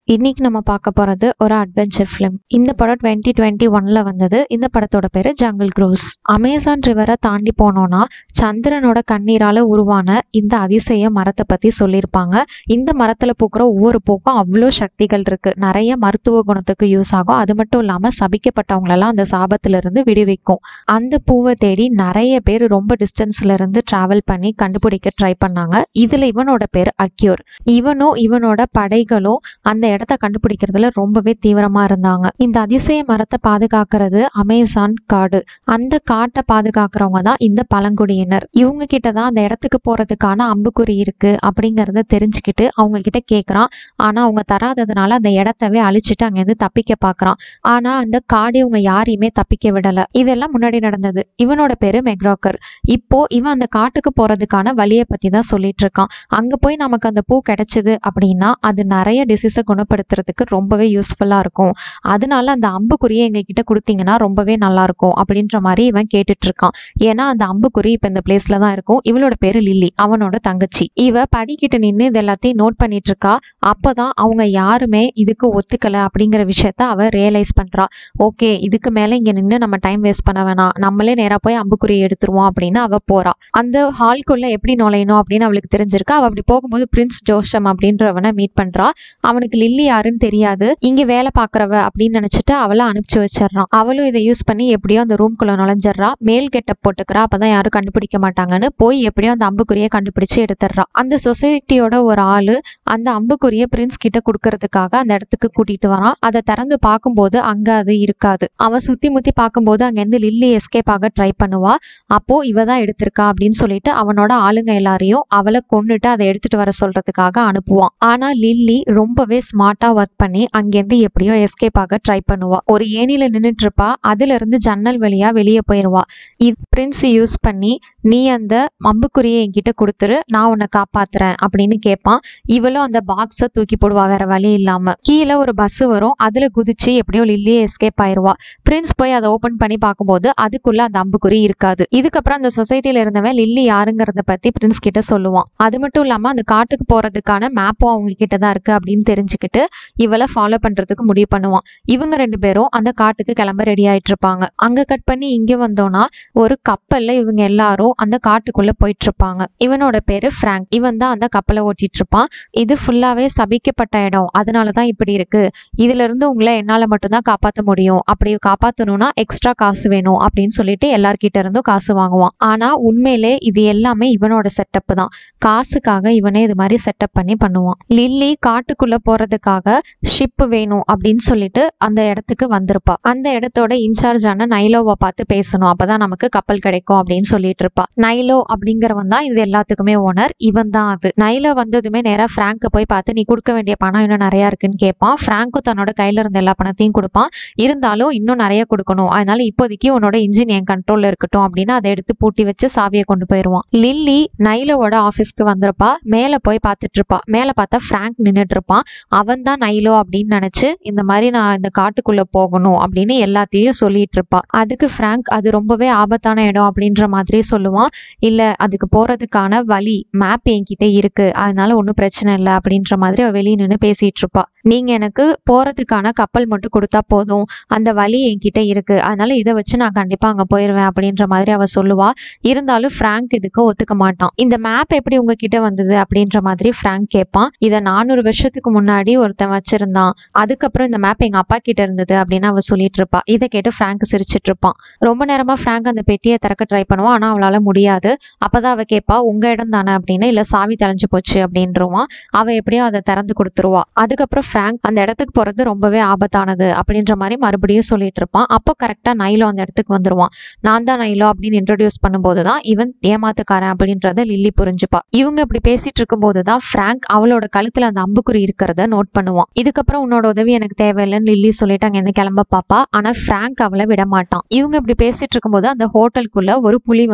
இன்னைக்கு நம்ம பார்க்க போறது ஒரு அட்வென்ச்சர் ஃபிலிம் இந்த படம் டுவெண்ட்டி டுவெண்ட்டி ஒன்ல வந்தது இந்த படத்தோட பேரு ஜங்கிள் க்ரூஸ் அமேசான் ரிவரை தாண்டி போனோம்னா சந்திரனோட கண்ணீரால உருவான இந்த அதிசய மரத்தை பத்தி சொல்லியிருப்பாங்க இந்த மரத்துல பூக்கிற ஒவ்வொரு பூக்கும் அவ்வளோ சக்திகள் இருக்கு நிறைய மருத்துவ குணத்துக்கு யூஸ் ஆகும் அது மட்டும் இல்லாம சபிக்கப்பட்டவங்களெல்லாம் அந்த சாபத்துல இருந்து விடுவிக்கும் அந்த பூவை தேடி நிறைய பேர் ரொம்ப டிஸ்டன்ஸ்ல இருந்து டிராவல் பண்ணி கண்டுபிடிக்க ட்ரை பண்ணாங்க இதுல இவனோட பேர் அக்யூர் இவனும் இவனோட படைகளும் அந்த இடத்த கண்டுபிடிக்கிறதுல ரொம்பவே தீவிரமா இருந்தாங்க இந்த அதிசய மரத்தை பாதுகாக்கிறது அமேசான் காடு அந்த காட்டை பாதுகாக்கிறவங்க தான் இந்த பழங்குடியினர் இவங்க கிட்ட தான் அந்த இடத்துக்கு போறதுக்கான அம்புக்குறி இருக்கு அப்படிங்கறத தெரிஞ்சுக்கிட்டு அவங்க கிட்ட கேக்குறான் ஆனா அவங்க தராததுனால அந்த இடத்தவே அழிச்சிட்டு அங்கேருந்து தப்பிக்க பாக்குறான் ஆனா அந்த காடு இவங்க யாரையுமே தப்பிக்க விடல இதெல்லாம் முன்னாடி நடந்தது இவனோட பேரு மெக்ராக்கர் இப்போ இவன் அந்த காட்டுக்கு போறதுக்கான வழியை பத்தி தான் சொல்லிட்டு இருக்கான் அங்க போய் நமக்கு அந்த பூ கிடைச்சது அப்படின்னா அது நிறைய டிசீஸை குணப்படுத்துறதுக்கு ரொம்பவே யூஸ்ஃபுல்லா இருக்கும் அதனால அந்த அம்புக்குறியை எங்க கிட்ட கொடுத்தீங்கன்னா ரொம்பவே நல்லா இருக்கும் அப்படின்ற மாதிரி இவன் கேட்டுட்டு இருக்கான் ஏன்னா அந்த அம்புக்குறி இப்ப இந்த பிளேஸ்ல தான் இருக்கும் இவளோட பேரு லில்லி அவனோட தங்கச்சி இவ படிக்கிட்டு நின்று இது எல்லாத்தையும் நோட் பண்ணிட்டு இருக்கா அப்பதான் அவங்க யாருமே இதுக்கு ஒத்துக்கல அப்படிங்கிற விஷயத்த அவ ரியலைஸ் பண்றா ஓகே இதுக்கு மேல இங்க நின்று நம்ம டைம் வேஸ்ட் பண்ண வேணாம் நம்மளே நேரா போய் அம்புக்குறியை எடுத்துருவோம் அப்படின்னு அவ போறா அந்த ஹால்குள்ள எப்படி நுழையணும் அப்படின்னு அவளுக்கு தெரிஞ்சிருக்கு அவ அப்படி போகும்போது பிரின்ஸ் ஜோஷம் அப்படின்றவனை மீட் பண்றா அவனுக்கு லில்லி யாருன்னு தெரியாது இங்க வேலை பாக்குறவ அப்படின்னு நினைச்சிட்டு அவளை அனுப்பிச்சு வச்சிடறான் அவளும் இதை யூஸ் பண்ணி எப்படியோ அந்த ரூம்குள்ள நுழைஞ்சிடுறா மேல் கெட்டப் போட்டுக்கிறா அப்பதான் யாரும் கண்டுபிடிக்க மாட்டாங்கன்னு போய் எப்படியோ அந்த அம்புக்குறியை கண்டுபிடிச்சு எடுத்துடுறா அந்த சொசைட்டியோட ஒரு ஆளு அந்த அம்புக்குறியை பிரின்ஸ் கிட்ட கொடுக்கறதுக்காக அந்த இடத்துக்கு கூட்டிட்டு வரான் அதை திறந்து பார்க்கும்போது அங்க அது இருக்காது அவன் சுத்தி முத்தி பார்க்கும்போது அங்கேருந்து லில்லி எஸ்கேப் ஆக ட்ரை பண்ணுவா அப்போ இவ தான் எடுத்திருக்கா அப்படின்னு சொல்லிட்டு அவனோட ஆளுங்க எல்லாரையும் அவளை கொன்னுட்டு அதை எடுத்துட்டு வர சொல்றதுக்காக அனுப்புவான் ஆனா லில்லி ரொம்பவே ஸ்மார்ட்டா ஒர்க் பண்ணி அங்கேருந்து எப்படியோ எஸ்கேப் ஆக ட்ரை பண்ணுவா ஒரு ஏணியில நின்னுட்டு இருப்பா அதுல இருந்து ஜன்னல் வழியா வெளியே போயிருவா இது பிரின்ஸ் யூஸ் பண்ணி நீ அந்த அம்புக்குறியை என்கிட்ட கொடுத்துரு நான் உன்னை காப்பாத்துறேன் அப்படின்னு கேட்பான் இவளும் அந்த பாக்ஸை தூக்கி போடுவா வேற வழி இல்லாம கீழே ஒரு பஸ் வரும் அதுல குதிச்சு எப்படியோ லில்லியே எஸ்கேப் ஆயிருவா பிரின்ஸ் போய் அதை ஓபன் பண்ணி பார்க்கும்போது அதுக்குள்ள அந்த அம்புக்குறி இருக்காது இதுக்கப்புறம் அந்த சொசைட்டில இருந்தவன் லில்லி யாருங்கிறத பத்தி பிரின்ஸ் கிட்ட சொல்லுவான் அது மட்டும் இல்லாம அந்த காட்டுக்கு போறதுக்கான மேப்பும் அவங்க கிட்ட தான் இருக்கு அப்படின்னு தெரிஞ்சுக்கிட்டு இவளை ஃபாலோ பண்றதுக்கு முடிவு பண்ணுவான் இவங்க ரெண்டு பேரும் அந்த காட்டுக்கு கிளம்ப ரெடி ஆயிட்டு இருப்பாங்க அங்க கட் பண்ணி இங்க வந்தோம்னா ஒரு கப்பல்ல இவங்க எல்லாரும் அந்த காட்டுக்குள்ள போயிட்டு இருப்பாங்க இவனோட பேரு ஃப்ராங்க் இவன் தான் அந்த கப்பலை ஓட்டிட்டு இருப்பான் இது ஃபுல்லாவே சபிக்கப்பட்ட இடம் அதனாலதான் இப்படி இருக்கு இதுல இருந்து உங்களை என்னால மட்டும்தான் காப்பாத்த முடியும் அப்படி காப்பாத்தணும்னா எக்ஸ்ட்ரா காசு வேணும் அப்படின்னு சொல்லிட்டு எல்லார்கிட்ட இருந்தும் காசு வாங்குவான் ஆனா உண்மையிலே இது எல்லாமே இவனோட செட்டப் தான் காசுக்காக இவனே இது மாதிரி செட்டப் பண்ணி பண்ணுவான் லில்லி காட்டுக்குள்ள போறதுக்காக ஷிப் வேணும் அப்படின்னு சொல்லிட்டு அந்த இடத்துக்கு வந்திருப்பா அந்த இடத்தோட இன்சார்ஜான நைலோவை பார்த்து பேசணும் அப்பதான் நமக்கு கப்பல் கிடைக்கும் அப்படின்னு சொல்லிட்டு இருப்பா நைலோ அப்படிங்கிறவன் தான் இது எல்லாத்துக்குமே ஓனர் இவன் தான் அது நைலோ வந்ததுமே நேரா ஃப்ராங்க போய் பார்த்து நீ கொடுக்க வேண்டிய பணம் இன்னும் நிறைய இருக்குன்னு கேட்பான் ஃப்ராங்கும் தன்னோட கையில இருந்த எல்லா பணத்தையும் கொடுப்பான் இருந்தாலும் இன்னும் நிறைய கொடுக்கணும் அதனால இப்போதைக்கு உன்னோட இன்ஜின் என் கண்ட்ரோல்ல இருக்கட்டும் அப்படின்னு அதை எடுத்து பூட்டி வச்சு சாவியை கொண்டு போயிடுவான் லில்லி நைலோவோட ஆஃபீஸ்க்கு வந்திருப்பா மேலே போய் பார்த்துட்டு இருப்பா மேலே பார்த்தா ஃப்ராங்க் நின்றுட்டு இருப்பான் அவன் தான் நைலோ அப்படின்னு நினைச்சு இந்த மாதிரி நான் இந்த காட்டுக்குள்ள போகணும் அப்படின்னு எல்லாத்தையும் சொல்லிட்டு இருப்பா அதுக்கு ஃப்ராங்க் அது ரொம்பவே ஆபத்தான இடம் அப்படின்ற மாதிரி சொல்லுவான் இல்ல அதுக்கு போறதுக்கான வழி மேப் என்கிட்ட இருக்கு அதனால ஒன்றும் பிரச்சனை இல்லை அப்படின்ற மாதிரி அவ வெளியே நின்று பேசிட்டு இருப்பா நீங்க எனக்கு போறதுக்கான கப்பல் மட்டும் கொடுத்தா போதும் அந்த வழி என்கிட்ட இருக்கு அதனால இதை வச்சு நான் கண்டிப்பா அங்க போயிருவேன் அப்படின்ற மாதிரி அவ சொல்லுவா இருந்தாலும் ஃப்ராங்க் இதுக்கு ஒத்துக்க மாட்டான் இந்த மேப் எப்படி உங்ககிட்ட வந்தது அப்படின்ற மாதிரி ஃப்ராங்க் கேட்பான் இதை நானூறு வருஷத்துக்கு முன்னாடி ஒருத்தன் வச்சிருந்தான் அதுக்கப்புறம் இந்த மேப் எங்க அப்பா கிட்ட இருந்தது அப்படின்னு அவ சொல்லிட்டு இருப்பா இதை கேட்டு ஃப்ராங்க் சிரிச்சிட்டு இருப்பான் ரொம்ப நேரமா ஃப்ராங்க் அந்த பெட்டியை திறக்க ட்ரை பண்ணுவான் ஆனா அவளால முடியாது அப்பதான் அவ கேட்பா உங்க இடம் தானே அப்படின்னு இல்ல சாவி தொலைஞ்சு போச்சு அப்படின்றவான் அவ எப்படியோ அதை திறந்து கொடுத்துருவா அதுக்கப்புறம் ஃப்ராங்க் அந்த இடத்துக்கு போறது ரொம்பவே ஆபத்தானது அப்படின்ற மாதிரி மறுபடியும் சொல்லிட்டு இருப்பான் அப்போ கரெக்டா நைலோ அந்த இடத்துக்கு வந்துருவான் நான் தான் நைலோ அப்படின்னு இன்ட்ரடியூஸ் பண்ணும்போது தான் இவன் ஏமாத்துக்காரன் அப்படின்றத லில்லி புரிஞ்சுப்பா இவங்க இப்படி பேசிட்டு இருக்கும்போது தான் ஃப்ராங்க் அவளோட கழுத்துல அந்த அம்புக்குறி இருக்கிறத நோட் பண்ணுவான் இதுக்கப்புறம் உன்னோட உதவி எனக்கு தேவையில்லைன்னு லில்லி சொல்லிட்டு அங்க கிளம்ப பாப்பா ஆனா ஃப்ராங்க் அவளை விட மாட்டான் இவங்க இப்படி பேசிட்டு இருக்கும்போது அந்த ஹோட்டலுக்குள்ள ஒரு புலி வந்துரும்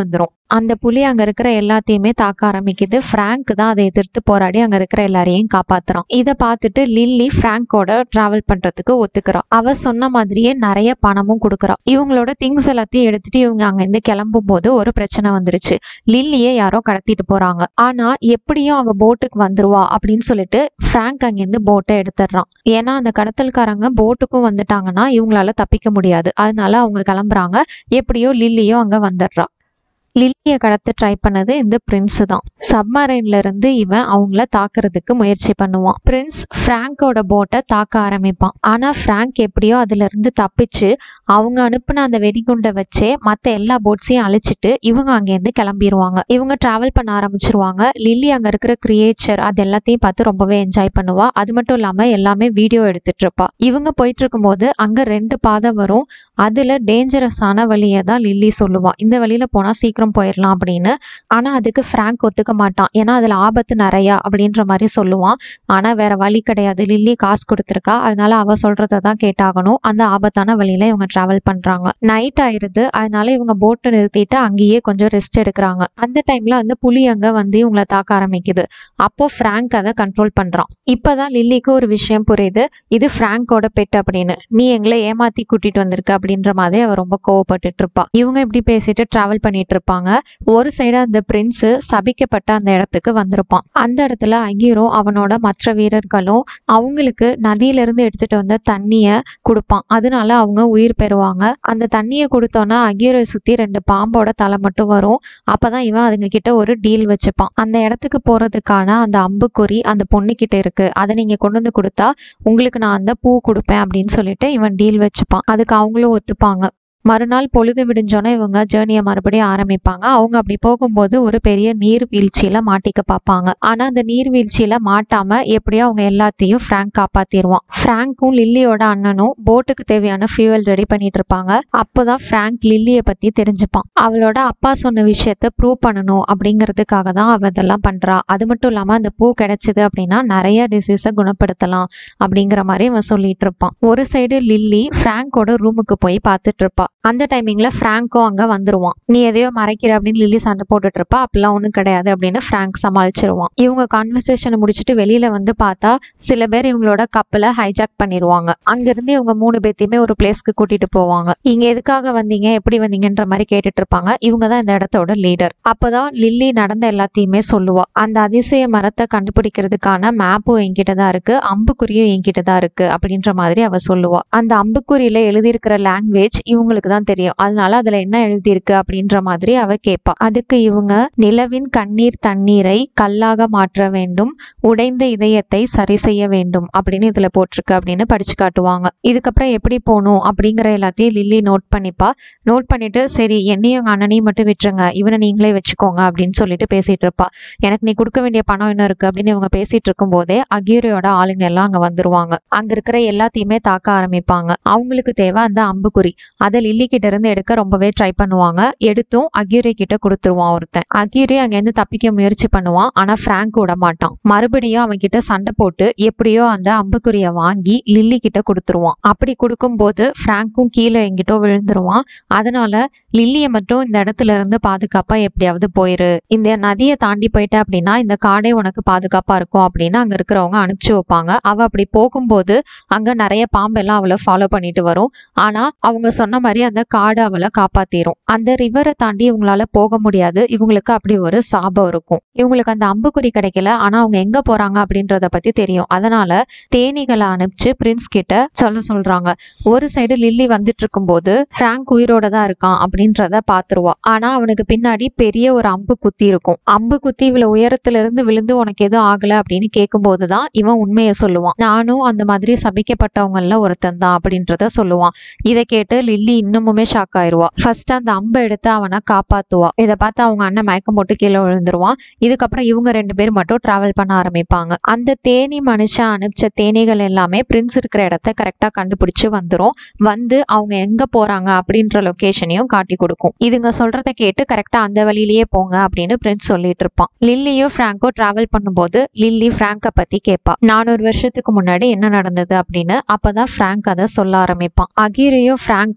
அந்த புலி அங்க இருக்கிற எல்லாத்தையுமே தாக்க ஆரம்பிக்குது ஃப்ராங்க் தான் அதை எதிர்த்து போராடி அங்க இருக்கிற எல்லாரையும் காப்பாத்துறான் இதை பார்த்துட்டு லில்லி ஃப்ராங்கோட டிராவல் பண்றதுக்கு ஒத்துக்கிறா அவ சொன்ன மாதிரியே நிறைய பணமும் கொடுக்குறா இவங்களோட திங்ஸ் எல்லாத்தையும் எடுத்துட்டு இவங்க அங்கிருந்து கிளம்பும் போது ஒரு பிரச்சனை வந்துருச்சு லில்லியை யாரோ கடத்திட்டு போறாங்க ஆனா எப்படியும் அவ போட்டுக்கு வந்துருவா அப்படின்னு சொல்லிட்டு ஃப்ராங்க் அங்கிருந்து போட்டை எடுத்துடுறான் ஏன்னா அந்த கடத்தல்காரங்க போட்டுக்கும் வந்துட்டாங்கன்னா இவங்களால தப்பிக்க முடியாது அதனால அவங்க கிளம்புறாங்க எப்படியோ லில்லியும் அங்க வந்துடுறா லில்லியை கடத்த ட்ரை பண்ணது இந்த பிரின்ஸ் தான் சப்மரைன்ல இருந்து இவன் அவங்கள தாக்குறதுக்கு முயற்சி பண்ணுவான் பிரின்ஸ் ஃப்ராங்கோட போட்டை தாக்க ஆரம்பிப்பான் ஆனா ஃப்ராங்க் எப்படியோ அதுல இருந்து தப்பிச்சு அவங்க அனுப்புன அந்த வெடிகுண்டை வச்சே மற்ற எல்லா போட்ஸையும் அழிச்சிட்டு இவங்க அங்கேருந்து கிளம்பிடுவாங்க இவங்க டிராவல் பண்ண ஆரம்பிச்சிருவாங்க லில்லி அங்க இருக்கிற கிரியேச்சர் அது எல்லாத்தையும் பார்த்து ரொம்பவே என்ஜாய் பண்ணுவா அது மட்டும் இல்லாம எல்லாமே வீடியோ எடுத்துட்டு இருப்பா இவங்க போயிட்டு இருக்கும்போது அங்க ரெண்டு பாதை வரும் அதுல டேஞ்சரஸான வழியை தான் லில்லி சொல்லுவா இந்த வழியில போனா சீக்கிரம் போயிடலாம் அப்படின்னு ஆனா அதுக்கு ஃப்ராங்க் ஒத்துக்க மாட்டான் ஏன்னா அதுல ஆபத்து நிறையா அப்படின்ற மாதிரி சொல்லுவான் ஆனா வேற வழி கிடையாது லில்லி காசு கொடுத்துருக்கா அதனால அவ சொல்றதை தான் கேட்டாகணும் அந்த ஆபத்தான வழியில இவங்க டிராவல் பண்றாங்க நைட் ஆயிருது அதனால இவங்க போட்டை நிறுத்திட்டு அங்கேயே கொஞ்சம் ரெஸ்ட் எடுக்கிறாங்க அந்த டைம்ல வந்து புலி அங்க வந்து இவங்கள தாக்க ஆரம்பிக்குது அப்போ ஃப்ராங்க் அதை கண்ட்ரோல் பண்றான் இப்பதான் லில்லிக்கு ஒரு விஷயம் புரியுது இது ஃப்ராங்கோட பெட் அப்படின்னு நீ எங்களை ஏமாத்தி கூட்டிட்டு வந்திருக்க அப்படின்ற மாதிரி அவ ரொம்ப கோவப்பட்டுட்டு இருப்பா இவங்க இப்படி பேசிட்டு டிராவல் பண்ணிட்டு இருப்பாங்க ஒரு சைடு அந்த பிரின்ஸ் சபிக்கப்பட்ட அந்த இடத்துக்கு வந்திருப்பான் அந்த இடத்துல அகிரும் அவனோட மற்ற வீரர்களும் அவங்களுக்கு நதியில இருந்து எடுத்துட்டு வந்த தண்ணிய கொடுப்பான் அதனால அவங்க உயிர் பெறுவாங்க அந்த தண்ணியை கொடுத்தோன்னா அகிரை சுத்தி ரெண்டு பாம்போட தலை மட்டும் வரும் அப்பதான் இவன் அதுங்க கிட்ட ஒரு டீல் வச்சுப்பான் அந்த இடத்துக்கு போறதுக்கான அந்த அம்புக்குறி அந்த பொண்ணு கிட்ட இருக்கு அதை நீங்க கொண்டு வந்து கொடுத்தா உங்களுக்கு நான் அந்த பூ கொடுப்பேன் அப்படின்னு சொல்லிட்டு இவன் டீல் வச்சுப்பான் அதுக்கு அவங்களும் ஒத்துப்பாங்க மறுநாள் பொழுது விடிஞ்சோன்னே இவங்க ஜேர்னியை மறுபடியும் ஆரம்பிப்பாங்க அவங்க அப்படி போகும்போது ஒரு பெரிய நீர்வீழ்ச்சியில மாட்டிக்க பார்ப்பாங்க ஆனா அந்த நீர்வீழ்ச்சியில மாட்டாம எப்படியோ அவங்க எல்லாத்தையும் ஃப்ராங்க் காப்பாத்திடுவான் ஃப்ராங்க்கும் லில்லியோட அண்ணனும் போட்டுக்கு தேவையான ஃபியூவல் ரெடி பண்ணிட்டு இருப்பாங்க அப்போதான் ஃப்ராங்க் லில்லியை பத்தி தெரிஞ்சுப்பான் அவளோட அப்பா சொன்ன விஷயத்த ப்ரூவ் பண்ணணும் அப்படிங்கிறதுக்காக தான் அவ இதெல்லாம் பண்றா அது மட்டும் இல்லாம அந்த பூ கிடைச்சது அப்படின்னா நிறைய டிசீஸை குணப்படுத்தலாம் அப்படிங்கிற மாதிரி அவன் சொல்லிட்டு இருப்பான் ஒரு சைடு லில்லி ஃப்ராங்கோட ரூமுக்கு போய் பார்த்துட்டு இருப்பா அந்த டைமிங்ல ஃப்ராங்கும் அங்க வந்துருவான் நீ எதையோ மறைக்கிற அப்படின்னு லில்லி சண்டை போட்டுட்டு இருப்பா அப்பெல்லாம் ஒன்றும் கிடையாது அப்படின்னு ஃப்ராங்க் சமாளிச்சிருவான் இவங்க கான்வர்சேஷனை முடிச்சுட்டு வெளியில வந்து பார்த்தா சில பேர் இவங்களோட கப்பலை ஹைஜாக் பண்ணிடுவாங்க அங்கிருந்து இவங்க மூணு பேத்தையுமே ஒரு பிளேஸ்க்கு கூட்டிட்டு போவாங்க இங்க எதுக்காக வந்தீங்க எப்படி வந்தீங்கன்ற மாதிரி கேட்டுட்டு இருப்பாங்க இவங்க தான் இந்த இடத்தோட லீடர் அப்பதான் லில்லி நடந்த எல்லாத்தையுமே சொல்லுவா அந்த அதிசய மரத்தை கண்டுபிடிக்கிறதுக்கான மேப்பும் என்கிட்ட தான் இருக்கு அம்புக்குறியும் என்கிட்ட தான் இருக்கு அப்படின்ற மாதிரி அவ சொல்லுவா அந்த அம்புக்குறியில எழுதியிருக்கிற லாங்குவேஜ் இவங்களுக்கு தான் தெரியும் அதனால அதுல என்ன எழுதியிருக்கு அப்படின்ற மாதிரி அவ கேட்பா அதுக்கு இவங்க நிலவின் கண்ணீர் தண்ணீரை கல்லாக மாற்ற வேண்டும் உடைந்த இதயத்தை சரி செய்ய வேண்டும் அப்படின்னு இதுல போட்டிருக்கு அப்படின்னு படிச்சு காட்டுவாங்க இதுக்கப்புறம் எப்படி போகணும் அப்படிங்கிற எல்லாத்தையும் லில்லி நோட் பண்ணிப்பா நோட் பண்ணிட்டு சரி என்னையும் எங்க அண்ணனையும் மட்டும் விட்டுருங்க இவனை நீங்களே வச்சுக்கோங்க அப்படின்னு சொல்லிட்டு பேசிட்டு இருப்பா எனக்கு நீ கொடுக்க வேண்டிய பணம் என்ன இருக்கு அப்படின்னு இவங்க பேசிட்டு இருக்கும் போதே அகியூரியோட ஆளுங்க எல்லாம் அங்க வந்துருவாங்க அங்க இருக்கிற எல்லாத்தையுமே தாக்க ஆரம்பிப்பாங்க அவங்களுக்கு தேவை அந்த அம்புக்குறி அதை லில்லி கிட்ட இருந்து எடுக்க ரொம்பவே ட்ரை பண்ணுவாங்க எடுத்தும் அகியூரி கிட்ட கொடுத்துருவான் ஒருத்தன் அகியூரி அங்கேருந்து தப்பிக்க முயற்சி பண்ணுவான் ஆனா ஃப்ராங்க் விட மாட்டான் மறுபடியும் அவன் கிட்ட சண்டை போட்டு எப்படியோ அந்த அம்புக்குறிய வாங்கி லில்லி கிட்ட கொடுத்துருவான் அப்படி கொடுக்கும்போது ஃப்ராங்க்கும் கீழே எங்கிட்டோ விழுந்துருவான் அதனால லில்லியை மட்டும் இந்த இடத்துல இருந்து பாதுகாப்பா எப்படியாவது போயிரு இந்த நதியை தாண்டி போயிட்ட அப்படின்னா இந்த காடே உனக்கு பாதுகாப்பா இருக்கும் அப்படின்னு அங்க இருக்கிறவங்க அனுப்பிச்சு வைப்பாங்க அவ அப்படி போகும்போது அங்க நிறைய பாம்பெல்லாம் அவளை ஃபாலோ பண்ணிட்டு வரும் ஆனா அவங்க சொன்ன மாதிரி அந்த காடு அவளை காப்பாத்திரும் அந்த ரிவரை தாண்டி இவங்களால போக முடியாது இவங்களுக்கு அப்படி ஒரு சாபம் இருக்கும் இவங்களுக்கு அந்த அம்புக்குறி கிடைக்கல ஆனா அவங்க எங்க போறாங்க அப்படின்றத பத்தி தெரியும் அதனால தேனீகளை அனுப்பிச்சு பிரின்ஸ் கிட்ட சொல்ல சொல்றாங்க ஒரு சைடு லில்லி வந்துட்டு இருக்கும்போது ஃப்ராங்க் உயிரோட தான் இருக்கான் அப்படின்றத பாத்துருவா ஆனா அவனுக்கு பின்னாடி பெரிய ஒரு அம்பு குத்தி இருக்கும் அம்பு குத்தி இவ்வளவு உயரத்துல இருந்து விழுந்து உனக்கு எதுவும் ஆகல அப்படின்னு கேட்கும்போது தான் இவன் உண்மையை சொல்லுவான் நானும் அந்த மாதிரி சபிக்கப்பட்டவங்கள ஒருத்தன் தான் அப்படின்றத சொல்லுவான் இதை கேட்டு லில்லி இன்னமுமே ஷாக் ஆயிருவா ஃபர்ஸ்ட் அந்த அம்பை எடுத்து அவனை காப்பாத்துவா இதை பார்த்து அவங்க அண்ணன் மயக்கம் போட்டு கீழே விழுந்துருவான் இதுக்கப்புறம் இவங்க ரெண்டு பேர் மட்டும் டிராவல் பண்ண ஆரம்பிப்பாங்க அந்த தேனி மனுஷன் அனுப்பிச்ச தேனீகள் எல்லாமே பிரின்ஸ் இருக்கிற இடத்த கரெக்டா கண்டுபிடிச்சு வந்துரும் வந்து அவங்க எங்க போறாங்க அப்படின்ற லொகேஷனையும் காட்டி கொடுக்கும் இதுங்க சொல்றத கேட்டு கரெக்டா அந்த வழியிலேயே போங்க அப்படின்னு பிரின்ஸ் சொல்லிட்டு இருப்பான் லில்லியும் ஃப்ராங்கோ டிராவல் பண்ணும்போது லில்லி ஃப்ராங்கை பத்தி கேட்பா நானூறு வருஷத்துக்கு முன்னாடி என்ன நடந்தது அப்படின்னு அப்பதான் ஃப்ராங்க் அதை சொல்ல ஆரம்பிப்பான் அகிரியும் ஃப்ராங்கும் நல்ல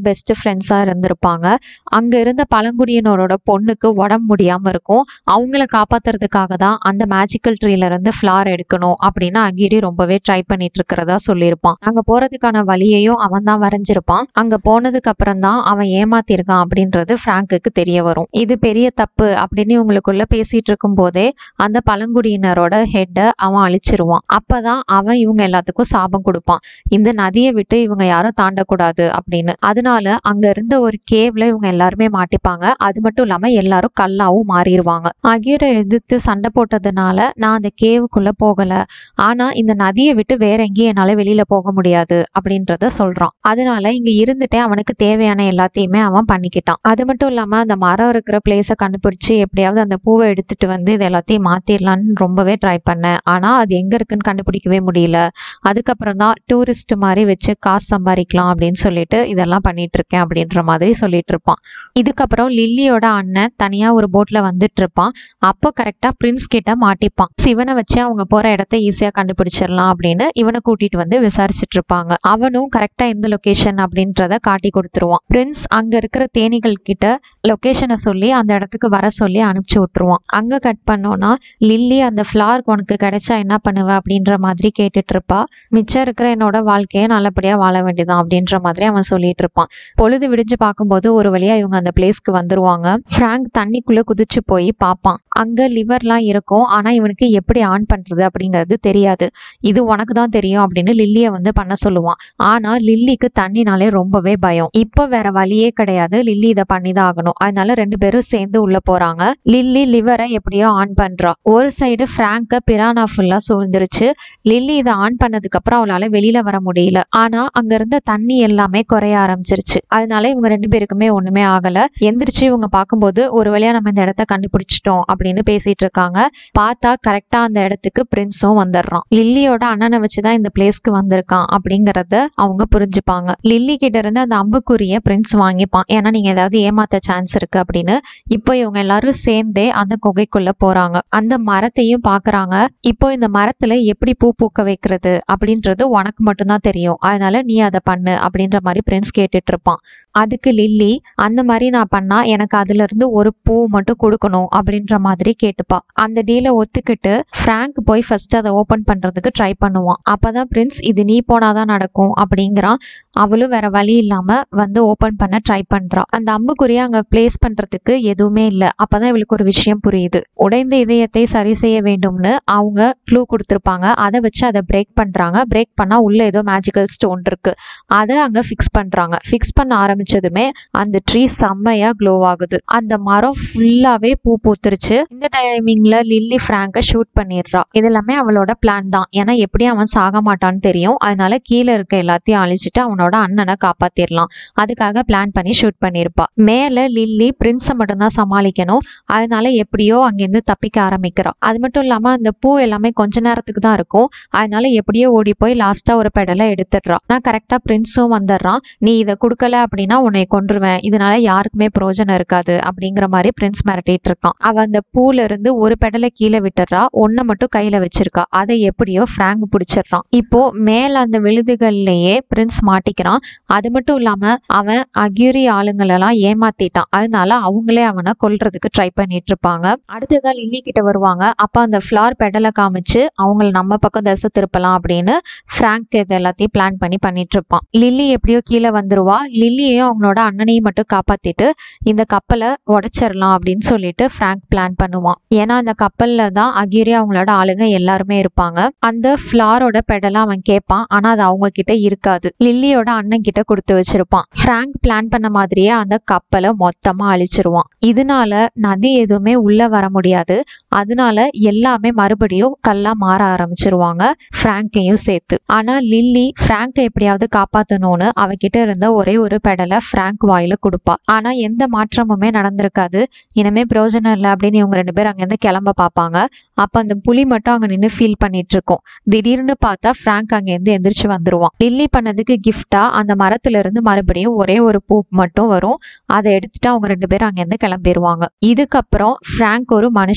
பெஸ்ட் ஃப்ரெண்ட்ஸாக இருந்திருப்பாங்க அங்கே இருந்த பழங்குடியினரோட பொண்ணுக்கு உடம்பு முடியாமல் இருக்கும் அவங்கள காப்பாத்துறதுக்காக தான் அந்த மேஜிக்கல் ட்ரீல இருந்து ஃப்ளார் எடுக்கணும் அப்படின்னு அகிரி ரொம்பவே ட்ரை பண்ணிட்டு இருக்கிறதா சொல்லியிருப்பான் அங்கே போகிறதுக்கான வழியையும் அவன் தான் வரைஞ்சிருப்பான் அங்கே போனதுக்கு அப்புறம் தான் அவன் ஏமாத்திருக்கான் அப்படின்றது ஃப்ராங்குக்கு தெரிய வரும் இது பெரிய தப்பு அப்படின்னு இவங்களுக்குள்ள பேசிட்டு இருக்கும் போதே அந்த பழங்குடியினரோட ஹெட்டை அவன் அழிச்சிருவான் அப்பதான் அவன் இவங்க எல்லாத்துக்கும் சாபம் கொடுப்பான் இந்த நதியை விட்டு இவங்க யாரும் தாண்டக்கூடாது அப்படின்னு அதனால அங்க இருந்த ஒரு கேவ்ல இவங்க எல்லாருமே மாட்டிப்பாங்க அது மட்டும் இல்லாம எல்லாரும் கல்லாவும் மாறிடுவாங்க அகிரை எதிர்த்து சண்டை போட்டதுனால நான் அந்த கேவுக்குள்ள போகல ஆனா இந்த நதியை விட்டு வேற எங்கேயும் என்னால வெளியில போக முடியாது அப்படின்றத சொல்றான் அதனால இங்க இருந்துட்டே அவனுக்கு தேவையான எல்லாத்தையுமே அவன் பண்ணிக்கிட்டான் அது மட்டும் இல்லாம அந்த மரம் இருக்கிற பிளேஸை கண்டுபிடிச்சு எப்படியாவது அந்த பூவை எடுத்துட்டு வந்து இது எல்லாத்தையும் மாத்திரலான்னு ரொம்பவே ட்ரை பண்ணேன் ஆனா அது எங்க இருக்குன்னு கண்டுபிடிக்கவே முடியல அதுக்கப்புறம் தான் டூரிஸ்ட் மாதிரி வச்சு காசு சம்பாதிக்கலாம் அப்படின்னு சொல்லிட்டு இதெல்லாம் பண்ணிட்டு இருக்கேன் அப்படின்ற மாதிரி சொல்லிட்டு இருப்பான் இதுக்கப்புறம் லில்லியோட அண்ணன் தனியா ஒரு போட்ல வந்துட்டு இருப்பான் அப்போ கரெக்டா பிரின்ஸ் கிட்ட மாட்டிப்பான் சிவனை வச்சு அவங்க போற இடத்த ஈஸியா கண்டுபிடிச்சிடலாம் அப்படின்னு இவனை கூட்டிட்டு வந்து விசாரிச்சுட்டு இருப்பாங்க அவனும் கரெக்டா எந்த லொகேஷன் அப்படின்றத காட்டி கொடுத்துருவான் பிரின்ஸ் அங்க இருக்கிற தேனீகள் கிட்ட லொகேஷனை சொல்லி அந்த இடத்துக்கு வர சொல்லி அனுப்பிச்சு விட்டுருவான் அங்க கட் பண்ணோம்னா லில்லி அந்த ஃப்ளார் உனக்கு கிடைச்சா என்ன பண்ணுவ அப்படின்ற மாதிரி கேட்டுட்டு இருப்பா மிச்சம் இருக்கிற என்னோட வாழ்க்கையை நல்லபடியா வாழ வேண்டியதான் அப்படின்ற மாதிரி அவன் சொல்லிட்டு இருப்பான் பொழுது விடிஞ்சு பார்க்கும்போது ஒரு வழியா இவங்க அந்த பிளேஸ்க்கு வந்துருவாங்க ஃப்ராங்க் தண்ணிக்குள்ள குதிச்சு போய் பார்ப்பான் அங்க லிவர்லாம் இருக்கும் ஆனா இவனுக்கு எப்படி ஆன் பண்றது அப்படிங்கிறது தெரியாது இது உனக்கு தான் தெரியும் அப்படின்னு லில்லியை வந்து பண்ண சொல்லுவான் ஆனா லில்லிக்கு தண்ணினாலே ரொம்பவே பயம் இப்போ வேற வழியே கிடையாது லில்லி இதை பண்ணி தான் ஆகணும் அதனால ரெண்டு பேரும் சேர்ந்து உள்ள போறாங்க லில்லி லிவரை எப்படியோ ஆன் பண்றா ஒரு சைடு ஃப்ராங்க பிரானா ஃபுல்லா சூழ்ந்துருச்சு லில்லி இதை ஆன் பண்ணதுக்கு அப்புறம் அவளால வெளியில வர முடியல ஆனா அங்க இருந்த தண்ணி எல்லாமே குறைய ஆரம்பிச்சிருச்சு அதனால இவங்க ரெண்டு பேருக்குமே ஒண்ணுமே ஆகல எந்திரிச்சு இவங்க பார்க்கும்போது ஒரு வழியா நம்ம இந்த இடத்த கண்டுபிடிச்சிட்டோம் அப்படின்னு பேசிட்டு இருக்காங்க பார்த்தா கரெக்டா அந்த இடத்துக்கு பிரின்ஸும் வந்துடுறான் லில்லியோட அண்ணனை வச்சுதான் இந்த பிளேஸ்க்கு வந்திருக்கான் அப்படிங்கறத அவங்க புரிஞ்சுப்பாங்க லில்லி கிட்ட இருந்து அந்த அம்புக்குரிய பிரின்ஸ் வாங்கிப்பான் ஏன்னா நீங்க ஏதாவது ஏமாத்த சான்ஸ் இருக்கு அப்படின்னு இப்போ இவங்க எல்லாரும் சேர்ந்தே அந்த குகைக்குள்ள போறாங்க அந்த மரத்தையும் பாக்குறாங்க இப்போ இந்த மரத்துல எப்படி பூ பூக்க வைக்கிறது அப்படின்றது உனக்கு மட்டும்தான் தெரியும் அதனால நீ அதை பண்ணு அப்படின்ற மாதிரி பிரின்ஸ் கேட்டுட்டு இருப்பான் அதுக்கு லில்லி அந்த மாதிரி நான் பண்ணா எனக்கு அதுல இருந்து ஒரு பூ மட்டும் கொடுக்கணும் அப்படின்ற மாதிரி கேட்டுப்பா அந்த டீலை ஒத்துக்கிட்டு ஃப்ராங்க் போய் ஃபர்ஸ்ட் அதை ஓபன் பண்றதுக்கு ட்ரை பண்ணுவான் அப்பதான் பிரின்ஸ் இது நீ போனாதான் நடக்கும் அப்படிங்கிறான் அவளும் வேற வழி இல்லாம வந்து ஓபன் பண்ண ட்ரை பண்றா அந்த அம்புக்குறிய அங்க பிளேஸ் பண்றதுக்கு எதுவுமே இல்ல அப்பதான் இவளுக்கு ஒரு விஷயம் புரியுது உடைந்த இதயத்தை சரி செய்ய வேண்டும்னு அவங்க க்ளூ கொடுத்துருப்பாங்க அதை வச்சு அதை பிரேக் பண்றாங்க பிரேக் பண்ணா உள்ள ஏதோ மேஜிக்கல் ஸ்டோன் இருக்கு அதை அங்க ஃபிக்ஸ் பண்றாங்க ஃபிக்ஸ் பண்ண ஆரம்பிச்சதுமே அந்த ட்ரீ செம்மையா க்ளோ ஆகுது அந்த மரம் ஃபுல்லாவே பூ பூத்துருச்சு இந்த டைமிங்ல லில்லி ஃப்ராங்கை ஷூட் பண்ணிடுறா இது எல்லாமே அவளோட பிளான் தான் ஏன்னா எப்படியும் அவன் சாக மாட்டான்னு தெரியும் அதனால கீழே இருக்க எல்லாத்தையும் அழிச்சிட்டு அவனோட அண்ணனை காப்பாத்திரலாம் அதுக்காக பிளான் பண்ணி ஷூட் பண்ணியிருப்பா மேல லில்லி பிரின்ஸை மட்டும்தான் சமாளிக்கணும் அதனால எப்படியோ அங்கேருந்து தப்பிக்க ஆரம்பிக்கிறா அது மட்டும் இல்லாம அந்த பூ எல்லாமே கொஞ்ச நேரத்துக்கு தான் இருக்கும் அதனால எப்படியோ ஓடி போய் லாஸ்டா ஒரு பெடலை எடுத்துடுறா நான் கரெக்டா பிரின்ஸும் வந்துடுறான் நீ இதை கொடுக்கல அப்படின்னா உன்னை கொன்றுவேன் இதனால யாருக்குமே பிரயோஜனம் இருக்காது அப்படிங்கிற மாதிரி பிரின்ஸ் மிரட்டிட்டு இருக்கான் அவ அந்த பூல இருந்து ஒரு பெடலை கீழே விட்டுறா ஒன்னை மட்டும் கையில வச்சிருக்கா அதை எப்படியோ ஃப்ராங்க் பிடிச்சிடுறான் இப்போ மேல அந்த விழுதுகள்லயே பிரின்ஸ் மாட்டிக்கிறான் அது மட்டும் இல்லாம அவன் அக்யூரி ஆளுங்களெல்லாம் ஏமாத்திட்டான் அதனால அவங்களே அவனை கொல்றதுக்கு ட்ரை பண்ணிட்டு இருப்பாங்க அடுத்ததா லில்லி கிட்ட வருவாங்க அப்ப அந்த ஃப்ளார் பெடலை காமிச்சு அவங்கள நம்ம பக்கம் தசை திருப்பலாம் அப்படின்னு ஃப்ராங்க் இது எல்லாத்தையும் பிளான் பண்ணி பண்ணிட்டு இருப்பான் லில்லி எப்படியோ கீழே வந்துருவா லில்லியையும் அவங்களோட அண்ணனையும் மட்டும் காப்பாத்திட்டு இந்த கப்பலை உடைச்சிடலாம் அப்படின்னு சொல்லிட்டு ஃப்ராங்க் பிளான் பண்ணுவான் ஏன்னா அந்த கப்பல்ல தான் அகிரி அவங்களோட ஆளுங்க எல்லாருமே இருப்பாங்க அந்த ஃப்ளாரோட பெடலை அவன் கேட்பான் ஆனா அது அவங்க கிட்ட இருக்காது லில்லியோட அண்ணன் கிட்ட கொடுத்து வச்சிருப்பான் ஃப்ராங்க் பிளான் பண்ண மாதிரியே அந்த கப்பலை மொத்தமா அழிச்சிருவான் இதனால நதி எதுவுமே உள்ள வர முடியாது அதனால எல்லாமே மறுபடியும் கல்லா மாற ஆரம்பிச்சிருவாங்க ஃப்ராங்கையும் சேர்த்து ஆனா லில்லி ஃப்ராங்கை எப்படியாவது காப்பாத்தணும்னு அவகிட்ட இருந்த ஒரே ஒரு பெடலை ஃப்ராங்க் வாயில கொடுப்பா ஆனா எந்த மாற்றமுமே நடந்திருக்காது இனிமே பிரயோஜனம் இல்லை அப்படின்னு இவங்க ரெண்டு பேரும் அங்கேருந்து கிளம்ப பார்ப்பாங்க அப்ப அந்த புலி மட்டும் அங்க நின்று ஃபீல் பண்ணிட்டு இருக்கும் திடீர்னு பார்த்தா ஃப்ராங்க் அங்கேருந்து எந்திரிச்சு வந்துருவான் லில்லி பண்ணதுக்கு கிஃப்டா அந்த மரத்துல இருந்து மறுபடியும் ஒரே ஒரு பூ மட்டும் வரும் அதை எடுத்துட்டு அவங்க ரெண்டு பேரும் அங்கேருந்து கிளம்பிடுவாங்க இதுக்கப்புறம் ஃப்ராங்க் ஒரு மனுஷனா வாழ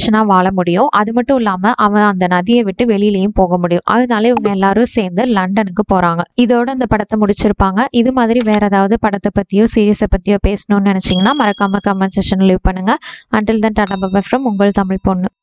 முடியும் அது மட்டும் இல்லாம அவன் அந்த நதியை விட்டு வெளியிலயும் போக முடியும் அதனால இவங்க எல்லாரும் சேர்ந்து லண்டனுக்கு போறாங்க இதோட இந்த படத்தை முடிச்சிருப்பாங்க இது மாதிரி வேற ஏதாவது படத்தை பத்தியோ சீரியஸை பத்தியோ பேசணும்னு நினைச்சீங்கன்னா மறக்காம கமெண்ட் செக்ஷன் லீவ் பண்ணுங்க until then tata bye from உங்கள் தமிழ் பொண்ணு